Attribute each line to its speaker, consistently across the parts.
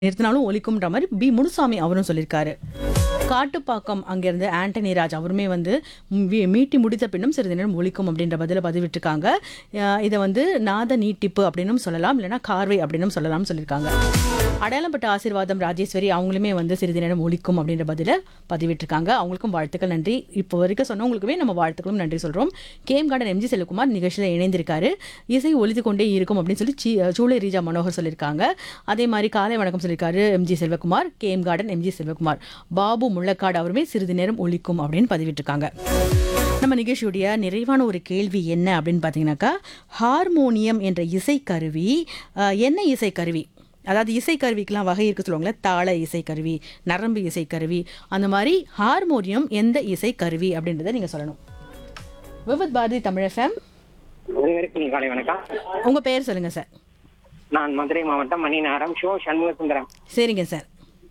Speaker 1: நிறுத்தினாலும் ஒலிக்கும்ன்ற மாதிரி பி முனுசாமி அவரும் சொல்லியிருக்காரு காட்டுப்பாக்கம் அங்கேருந்து ஆண்டனி ராஜ் அவருமே வந்து மீ- மீட்டி முடித்த பின்னும் சிறிது நேரம் ஒலிக்கும் அப்படின்ற பதில பதிவிட்டிருக்காங்க அஹ் இதை வந்து நாத நீட்டிப்பு அப்படின்னும் சொல்லலாம் இல்லைன்னா கார்வை அப்படின்னும் சொல்லலாம்னு சொல்லியிருக்காங்க அடையாளப்பட்ட ஆசீர்வாதம் ராஜேஸ்வரி அவங்களுமே வந்து சிறிது நேரம் ஒலிக்கும் அப்படின்ற பதில பதிவிட்டிருக்காங்க அவங்களுக்கும் வாழ்த்துக்கள் நன்றி இப்போ வரைக்கும் சொன்னவங்களுக்குமே நம்ம வாழ்த்துக்களும் நன்றி சொல்கிறோம் கேம் கார்டன் எம்ஜி செல்வகுமார் நிகழ்ச்சியில் இணைந்திருக்காரு இசை ஒலித்து கொண்டே இருக்கும் அப்படின்னு சொல்லி சி சூளை ரீஜா மனோகர் சொல்லியிருக்காங்க அதே மாதிரி காலை வணக்கம் சொல்லியிருக்காரு M G Selvakumar game garden M G Selvakumar Babu Mullakadu அவருமே சிறிது நேரம் ஒலிக்கும் அப்படின்னு பதிவிட்டிருக்காங்க நம்ம நிகழ்ச்சியுடைய நிறைவான ஒரு கேள்வி என்ன அப்படின்னு பார்த்தீங்கன்னாக்கா ஹார்மோனியம் என்ற இசைக்கருவி அஹ், என்ன இசைக்கருவி அதாவது இசைக்கருவிக்கெல்லாம் வகை இருக்கு சொல்லுவாங்களே தாள இசைக்கருவி நரம்பு இசைக்கருவி அந்த மாதிரி ஹார்மோனியம் எந்த இசைக்கருவி அப்படின்றத நீங்கள் சொல்லணும் விவித் பாரதி தமிழ் எஃப்எம்
Speaker 2: அனைவருக்கும் காலை வணக்கம்
Speaker 1: உங்கள் பெயர் சொல்லுங்கள் சார்
Speaker 2: நான் மதுரை மாவட்டம் மணிநகரம் ஷோ சண்முக சுந்தரம்
Speaker 1: சரிங்க சார்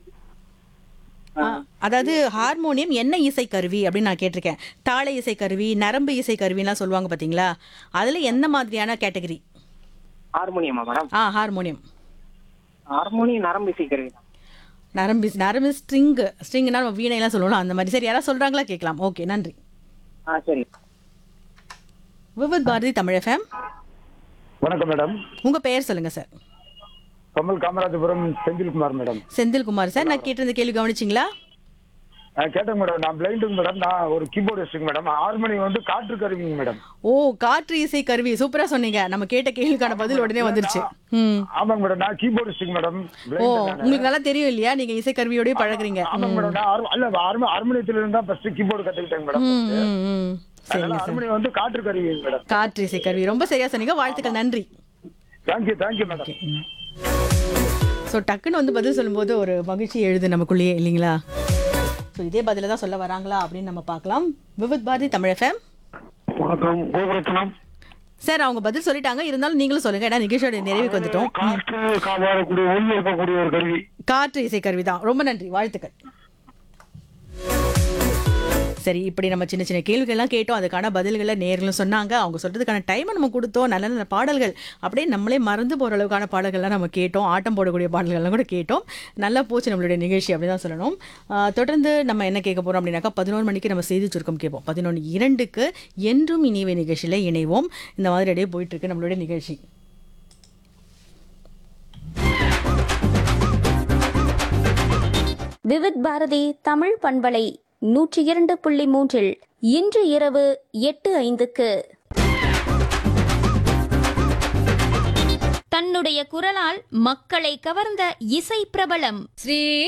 Speaker 1: ஆ, அதாவது ஹார்மோனியம் என்ன இசைக்கருவி அப்படின்னு நான் கேட்டிருக்கேன் தாள இசைக்கருவி நரம்பு இசைக்கருவிலாம் சொல்லுவாங்க பார்த்தீங்களா அதில் எந்த மாதிரியான கேட்டகரி
Speaker 2: ஹார்மோனியமா மேடம்
Speaker 1: ஆ ஹார்மோனியம்
Speaker 2: ஹார்மோனியம் நரம்பு இசைக்கருவி தான்.
Speaker 1: நரம்பு நரம்பு ஸ்ட்ரிங் ஸ்ட்ரிங்னா நம்ம வீணையெல்லாம் சொல்லணும் அந்த மாதிரி சரி யாராவது சொல்கிறாங்களா கேட்கலாம் ஓகே நன்றி
Speaker 2: ஆ சரி
Speaker 1: விவித் பாரதி தமிழ் எஃப்எம்
Speaker 3: வணக்கம் மேடம்
Speaker 1: உங்கள் பெயர் சொல்லுங்கள் sir
Speaker 3: Kamal Kamarajapuram Senthilkumar madam
Speaker 1: Senthilkumar sir நான் கேட்டிருந்த கேள்வி கவனிச்சிங்களா
Speaker 3: நான் கேட்டேன் மேடம் நான் பிளைண்டுங்க மேடம் நான் ஒரு கீபோர்டிஸ்ட்டுங்க மேடம் ஹார்மோனி வந்து காற்று கருவிங்க மேடம்
Speaker 1: ஓ காற்று இசை கருவி சூப்பரா சொன்னீங்க நம்ம கேட்ட கேள்விக்கான பதில் உடனே வந்துருச்சு ம்
Speaker 3: ஆமாங்க மேடம் நான் கீபோர்டிஸ்ட்டுங்க மேடம்
Speaker 1: ஓ உங்களுக்கு நல்லா தெரியும் இல்லையா நீங்க இசை கருவியோடய பழகுறீங்க
Speaker 3: ஆமாங்க மேடம் நான் ஹார்மோ- அல்ல ஹார்மோ- ஹார்மோனியத்துல இருந்தா ஃபர்ஸ்ட் கீபோர்டு கத்துக்கிட்டேங்க மேடம்
Speaker 1: ம், ம், ம்.
Speaker 3: அதனால
Speaker 1: சரிங்க சார்
Speaker 3: ஹார்மோனி வந்து காற்று கருவிங்க மேடம்
Speaker 1: காற்று இசை கருவி ரொம்ப சரியா சொன்னீங்க வாழ்த்துக்கள் நன்றி
Speaker 3: தேங்க்யூ தேங்க்யூ மேடம்
Speaker 1: ஸோ டக்குன்னு வந்து பதில் சொல்லும்போது ஒரு மகிழ்ச்சி எழுது நமக்குள்ளேயே இல்லைங்களா ஸோ இதே பதில தான் சொல்ல வராங்களா அப்படின்னு நம்ம பார்க்கலாம் விவித் பாரதி தமிழ் எஃப்எம்
Speaker 3: வணக்கம் கோபுரத்தனம்
Speaker 1: சார் அவங்க பதில் சொல்லிட்டாங்க இருந்தாலும் நீங்களும் சொல்லுங்க ஏன்னா நிகழ்ச்சியோட நிறைவுக்கு வந்துட்டோம்
Speaker 3: காற்று காப்பாடக்கூடிய ஒளி எழுப்பக்கூடிய ஒரு கருவி
Speaker 1: காற்று இசை கருவி தான் ரொம்ப நன்றி வாழ்த்துக்கள் சரி இப்படி நம்ம சின்ன சின்ன கேள்விகள்லாம் கேட்டோம் அதுக்கான பதில்களை நேர்களும் சொன்னாங்க அவங்க சொல்றதுக்கான டைமை நம்ம கொடுத்தோம் நல்ல நல்ல பாடல்கள் அப்படியே நம்மளே மறந்து போகிற அளவுக்கான பாடல்கள்லாம் நம்ம கேட்டோம் ஆட்டம் போடக்கூடிய பாடல்கள்லாம் கூட கேட்டோம் நல்லா போச்சு நம்மளுடைய நிகழ்ச்சி அப்படி தான் சொல்லணும் ஆஹ் தொடர்ந்து நம்ம என்ன கேட்க போகிறோம் அப்படின்னாக்கா பதினோரு மணிக்கு நம்ம செய்தி சுருக்கம் கேட்போம் பதினொன்று இரண்டுக்கு என்றும் இனிவை நிகழ்ச்சியில் இணைவோம் இந்த மாதிரி அப்படியே போயிட்டு இருக்கு நம்மளுடைய நிகழ்ச்சி
Speaker 4: விவித் பாரதி தமிழ் பண்பலை நூற்றி இரண்டு புள்ளி மூன்றில் இன்று இரவு எட்டு ஐந்துக்கு தன்னுடைய குரலால் மக்களை கவர்ந்த இசை பிரபலம்
Speaker 5: ஸ்ரீ